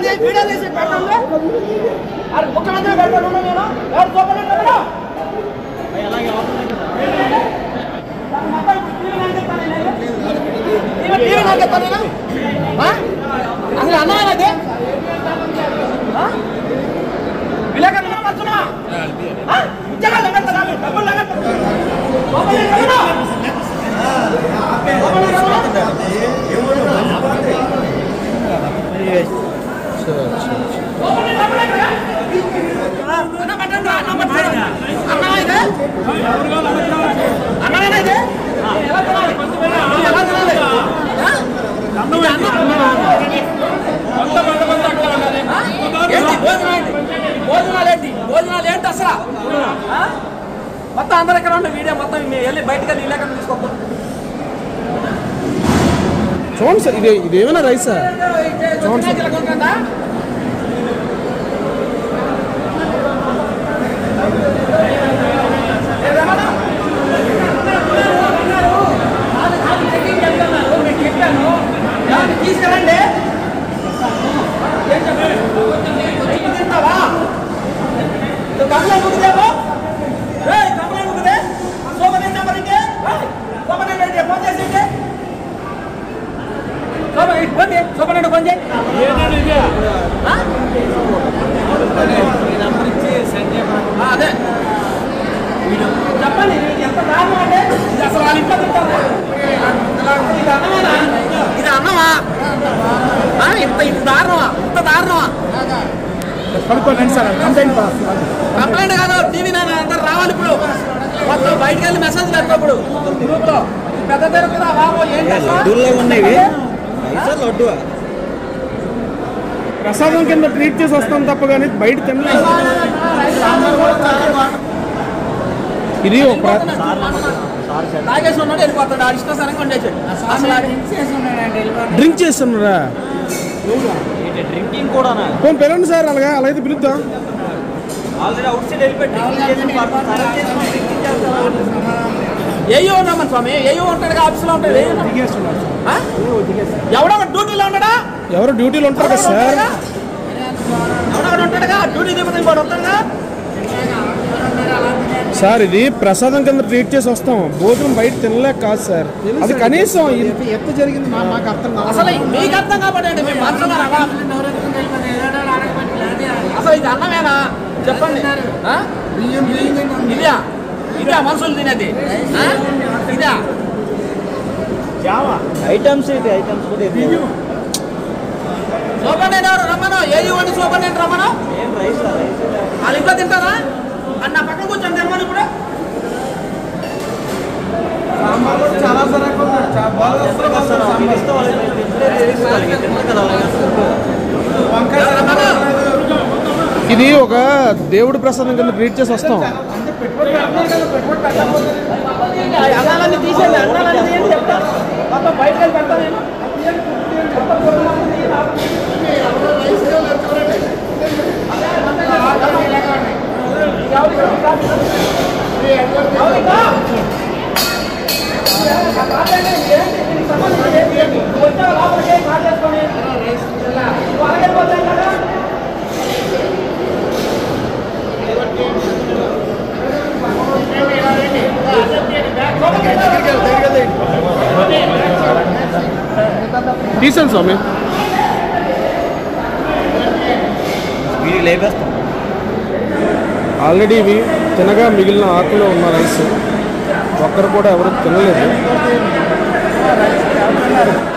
చేసి వీడియో చేసి పెట్టండి అది ముఖ్యమంత్రి పెట్టండి నేను ఎవరు చూపలేదు కదా టీవీ నాకెత్తాను నేను ఆ? అసలు అన్నది విలేకరులు నమ్మచ్చునా ఉద్యోగాలు లెక్కెత్తారా? డబ్బులు లెక్కెత్తారా? లోపలికి వెళ్ళరా? లోపలికి వెళ్ళరా? లోపలికి వెళ్ళరా? అన్న పెట్టండి రా, అన్న పెట్టండి. అన్నమా ఇది? అన్నమేనా ఇది? ఎలా తినాలి? ఇది ఎలా తినాలి? ఆ? ఇది అన్నం. ఆ? ఏంటి భోజనం ఏంటి? భోజనాలు ఏంటి భోజనాలు ఏంటి అసలు ఆ? మొత్తం అందరు ఇక్కడ ఉండే వీడియో మొత్తం మేము వెళ్ళి బయటకు వెళ్ళి ఇలాగ తీసుకోకపోతే చూడండి సార్ ఇది ఇది ఏమైనా రైసా చూడండి తీసుకెళ్ళండి ఏం చెప్పారు? వచ్చి తింటావా? నువ్వు కమలం ముగ్గుదేమో? ఏయ్, కమలం ముగ్గుదే? సోమని నెంబర్ ఇంకే? ఏయ్, సోమని నెంబర్ ఇంకే? ఫోన్ చేసి ఇంకే? సోమని, ఫోన్ చేయి. సోమని నెంబర్ ఫోన్ చేయి. ఆ? ఆ, అదే చెప్పండి ఇది ఎంత దారుణం అంటే ఇది అసలు వాళ్ళ ఇంట్లో తింటారా? ఇది అన్నమేనా ఇది అన్నమా ఆ, ఇంత ఇంత దారుణమా ఇంత దారుణమా పడుకోండి సార్ కంప్లైంట్ పాస్ కంప్లైంట్ కాదు టీవీ నాన్న అందరు రావాలి ఇప్పుడు మొత్తం బయటకు వెళ్ళి మెసేజ్ పెడతాప్పుడు గ్రూప్ లో పెద్ద తిరుగుతుందా బాబు ఏంటి అసలు? లడ్డూల్లో ఉన్నాయి లడ్డు ప్రసాదం కింద ట్రీట్ చేసి వస్తాం తప్ప కానీ బయట తినలేదు ఇది ఒక ప్ర- తాగేసి ఉన్నాడు వెళ్ళిపోతాడు ఆడు ఇష్టాసనంగా ఉండేసాడు అసలు ఆడు డ్రింక్ చేస్తున్నారా డ్రింకింగ్ కూడా పోనీ పిలవండి సార్ అలాగే అలా అయితే పిలుద్దాం ఆల్రెడీ అవుట్ సైడ్ వెళ్ళిపెట్టి ఏయో ఉన్నామని స్వామి ఏయో ఉంటాడు ఆఫీసులో ఉంటాడు ఏయో ఉన్నాడు. ఆ? ఎవడో ఒక డ్యూటీలో ఉన్నాడా ఎవరు డ్యూటీలో ఉంటారు కదా సార్ ఎవడో ఒకడు ఉంటాడుగా డ్యూటీ దిగుతుంది ఇంకోటి ఉంటాడుగా సార్ ఇది ప్రసాదం కింద ట్రీట్ చేసి వస్తాం భోజనం బయట తినలేక కాదు సార్ అది కనీసం ఇది- ఎత్తు జరిగింది మా- మాకు అర్థం కావాలి అసలు మీకు అర్థం కాబట్టి మీ మనసులో రవా అసలు ఇది అన్నమేనా చెప్పండి ఆ? ఇదా ఇదా మనుషులు తినేది ఆ? ఇదా ఐటమ్స్ ఇది ఐటమ్స్ కూడా ఇది సూపర్నెంట్ ఎవరు రమ్మను ఏ ఇవ్వండి సూపర్నెంట్ రమ్మను ఏం రైస్ రైస్ వాళ్ళ ఇంట్లో తింటారా అని నా పక్కన కూర్చొని తినమని ఇప్పుడు చాలా సరకు ఇస్తే వాళ్ళకి తెలుసుకోవాలి తింటారు కదా అలాగే రమ్మను ఇది ఒక దేవుడి ప్రసాదం కింద ట్రీట్ చేసి వస్తాం అన్నాలన్నీ తీసేయండి అన్నాలన్నీ తీయండి చెప్తా మొత్తం బయటకు వెళ్ళి పెడతా నేను తీసాను స్వామి వీడికి లేపేస్తాం ఆల్రెడీ ఇవి తినగా మిగిలిన ఆకులో ఉన్న రైస్ ఒక్కరు కూడా ఎవరు తినలేదు